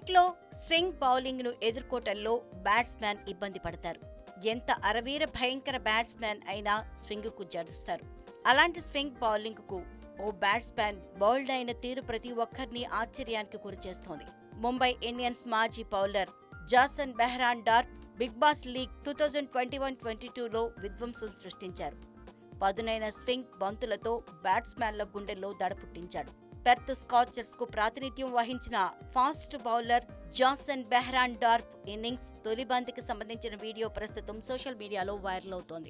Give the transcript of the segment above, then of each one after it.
క్రికెట్లో swing bowling ను ఎదుర్కోవటంలో batsmen ఇబ్బంది పడతారు ఎంత అరవీర భయంకర బ్యాట్స్మెన్ అయినా స్వింగ్ కు జడుస్తారు అలాంటి స్వింగ్ బౌలింగ్ కు ఓ బ్యాట్స్మెన్ బౌల్డ్ అయిన తీరు ప్రతి ఒక్కరిని ఆశ్చర్యానికి గురిచేస్తోంది ముంబై ఇండియన్స్ మాజీ bowler Jason Behrendorff Big Bash League two thousand twenty one twenty టూలో విధ్వంసం సృష్టించారు పదునైన స్వింగ్ బంతులతో బ్యాట్స్మెన్ల గుండెల్లో దడ పుట్టించాడు పెర్త్ స్కాచర్స్ కు ప్రాతినిధ్యం వహించిన fast bowler Jason Behrendorff innings తొలి బంతికి సంబంధించిన వీడియో ప్రస్తుతం సోషల్ మీడియాలో వైరల్ అవుతోంది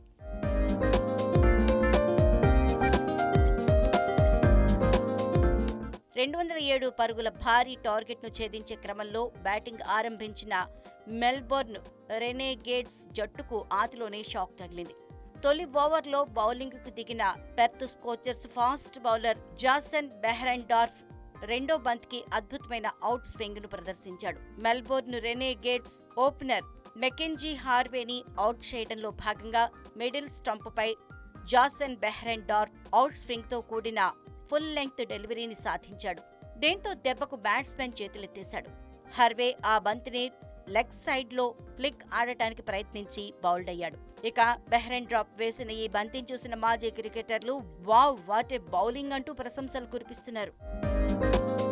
రెండు వందల ఏడు పరుగుల భారీ టార్గెట్ ను ఛేదించే క్రమంలో బ్యాటింగ్ ఆరంభించిన మెల్బోర్న్ రెనేగేడ్స్ జట్టుకు ఆతిలోనే షాక్ తగిలింది తొలి ఓవర్లో బౌలింగ్ కు దిగిన Perth Scorchers fast bowler Jason Behrendorff రెండో బంతికి అద్భుతమైన అవుట్ స్వింగ్ ను ప్రదర్శించాడు మెల్బోర్న్ రెనేగేడ్స్ ఓపెనర్ మెకెంజీ హార్వేని అవుట్ చేయడంలో భాగంగా మిడిల్ స్టంప్ పై Jason Behrendorff out swing తో కూడిన ఫుల్ లెంగ్త్ డెలివరీని సాధించాడు దీంతో దెబ్బకు బ్యాట్స్మెన్ చేతులెత్తేశాడు హర్వే ఆ బంతిని లెగ్ సైడ్ లో ఫ్లిక్ ఆడటానికి ప్రయత్నించి బౌల్డ్ అయ్యాడు ఇక బెహ్రెన్ డ్రాప్ వేసిన ఈ బంతిని చూసిన మాజీ క్రికెటర్లు వావ్ వాట్ ఏ బౌలింగ్ అంటూ ప్రశంసలు కురిపిస్తున్నారు